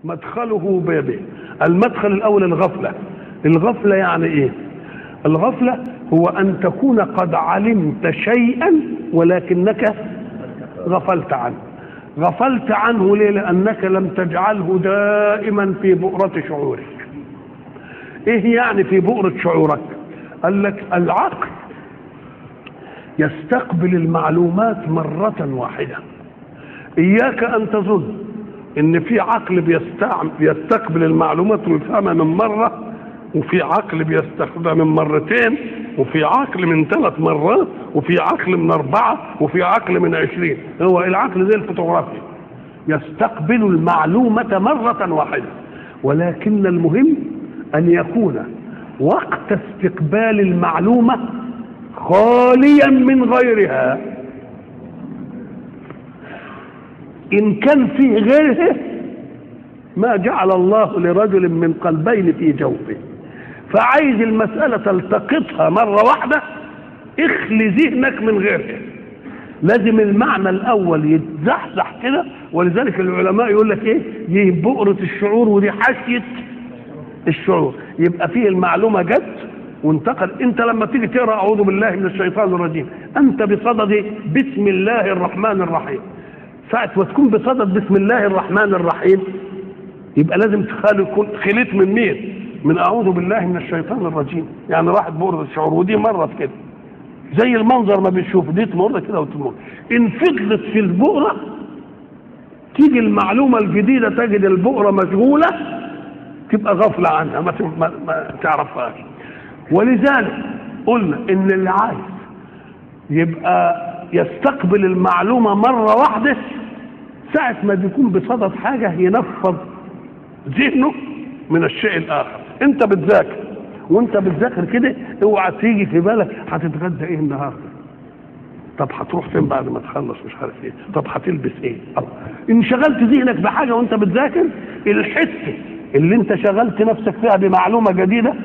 مدخله بابه المدخل الاول الغفله الغفله يعني ايه الغفله هو ان تكون قد علمت شيئا ولكنك غفلت عنه غفلت عنه ليه لانك لم تجعله دائما في بؤره شعورك ايه يعني في بؤره شعورك قال لك العقل يستقبل المعلومات مره واحده اياك ان تظن ان في عقل بيستعمل بيستقبل المعلومات ويفهمها من مره وفي عقل بيستخدمها من مرتين وفي عقل من ثلاث مرات وفي عقل من أربعة وفي عقل من عشرين هو العقل زي الفوتوغرافيا يستقبل المعلومة مرة واحدة ولكن المهم أن يكون وقت استقبال المعلومة خاليا من غيرها إن كان فيه غيره ما جعل الله لرجل من قلبين في جوفه فعايز المسألة تلتقطها مرة واحدة اخلي ذهنك من غيرها لازم المعنى الأول يتزحزح كده ولذلك العلماء يقول لك ايه دي بؤرة الشعور ودي حاشية الشعور يبقى فيه المعلومة جت وانتقل انت لما تيجي تقرا اعوذ بالله من الشيطان الرجيم انت بصدد بسم الله الرحمن الرحيم ساعة ما تكون بصدد بسم الله الرحمن الرحيم يبقى لازم تخلي يكون خليت من مين؟ من اعوذ بالله من الشيطان الرجيم يعني راحت بؤرة الشعور ودي مرت كده زي المنظر ما بنشوف دي تمر كده وتمر ان فضلت في البؤرة تيجي المعلومة الجديدة تجد البؤرة مشغولة تبقى غفلة عنها ما, ما, ما تعرفهاش ولذلك قلنا ان اللي عايز يبقى يستقبل المعلومة مرة واحدة ساعة ما بيكون بصدد حاجة ينفض ذهنه من الشيء الآخر أنت بتذاكر وأنت بتذاكر كده اوعى تيجي في بالك هتتغدى إيه النهاردة طب هتروح فين بعد ما تخلص مش عارف ايه طب هتلبس ايه الله انشغلت ذهنك بحاجه وانت بتذاكر الحته اللي انت شغلت نفسك فيها بمعلومه جديده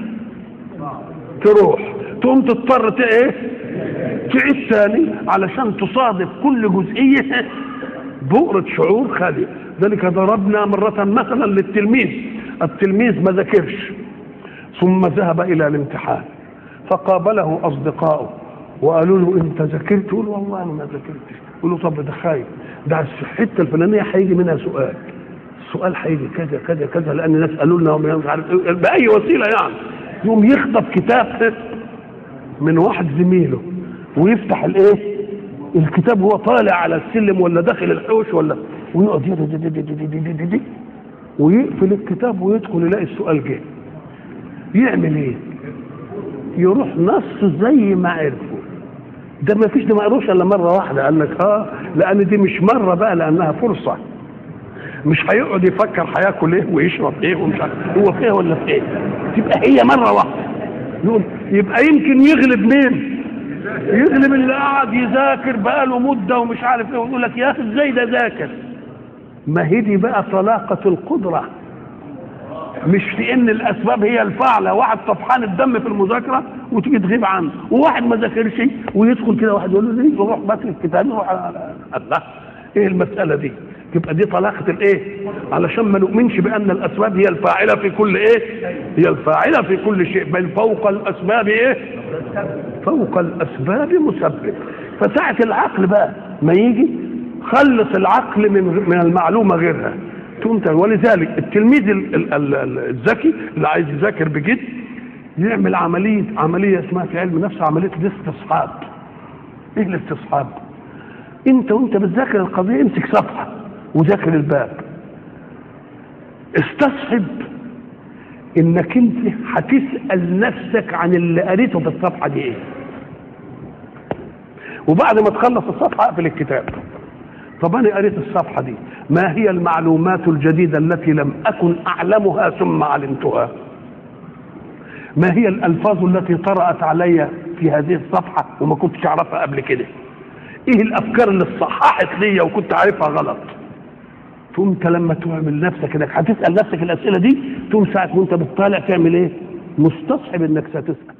تروح تقوم تضطر ايه تعيد ثاني علشان تصادف كل جزئيه بؤرة شعور خالية ذلك ضربنا مرة مثلا للتلميذ التلميذ ما ذاكرش ثم ذهب إلى الامتحان فقابله أصدقائه وقالوا له أنت ذاكرت؟ يقول والله أنا ما ذاكرتش يقول له طب ده خايف ده الحتة الفلانية هيجي منها سؤال السؤال هيجي كذا كذا كذا لأن الناس قالوا لنا مش عارف بأي وسيلة يعني يقوم يخطف كتاب من واحد زميله ويفتح الايه الكتاب هو طالع على السلم ولا داخل الحوش ولا ويقعد دي دي دي دي دي دي دي دي ويقفل الكتاب ويدخل يلاقي السؤال جه يعمل ايه يروح نص زي ما عرفه ده ما فيش ده ما قروش الا مره واحده قال لك اه لان دي مش مره بقى لانها فرصه مش هيقعد يفكر هياكل ايه ويشرب ايه ومش عارف هو فيه ولا في ايه تبقى هي مره واحده يقول يبقى يمكن يغلب مين يغلب اللي قاعد يذاكر بقاله مده ومش عارف ايه ويقول لك يا اخي ازاي ده ذاكر ما هي دي بقى طلاقه القدره مش في ان الاسباب هي الفاعله واحد طفحان الدم في المذاكره وتيجي تغيب عنه وواحد ما ذاكرش ويدخل كده واحد يقول له ليه يروح ماسك الكتاب يروح الله ايه المساله دي تبقى دي طلاقه الايه علشان ما نؤمنش بان الاسباب هي الفاعله في كل ايه هي الفاعله في كل شيء بل فوق الاسباب ايه فوق الاسباب مسبب فساعه العقل بقى ما يجي خلص العقل من من المعلومه غيرها تقوم ولذلك التلميذ الذكي اللي عايز يذاكر بجد يعمل عمليه عمليه اسمها في علم النفس عمليه الاستصحاب ايه الاستصحاب انت وانت بتذاكر القضيه امسك صفحه وذاكر الباب استصحب انك انت هتسال نفسك عن اللي قريته في الصفحه دي ايه وبعد ما تخلص الصفحه اقفل الكتاب طب انا قريت الصفحه دي ما هي المعلومات الجديده التي لم اكن اعلمها ثم علمتها ما هي الالفاظ التي طرات علي في هذه الصفحه وما كنتش اعرفها قبل كده ايه الافكار اللي صححت ليا وكنت عارفها غلط تقوم انت لما تعمل نفسك انك هتسال نفسك الاسئله دي تقوم ساعه وانت بتطالع تعمل ايه مستصحب انك ستسال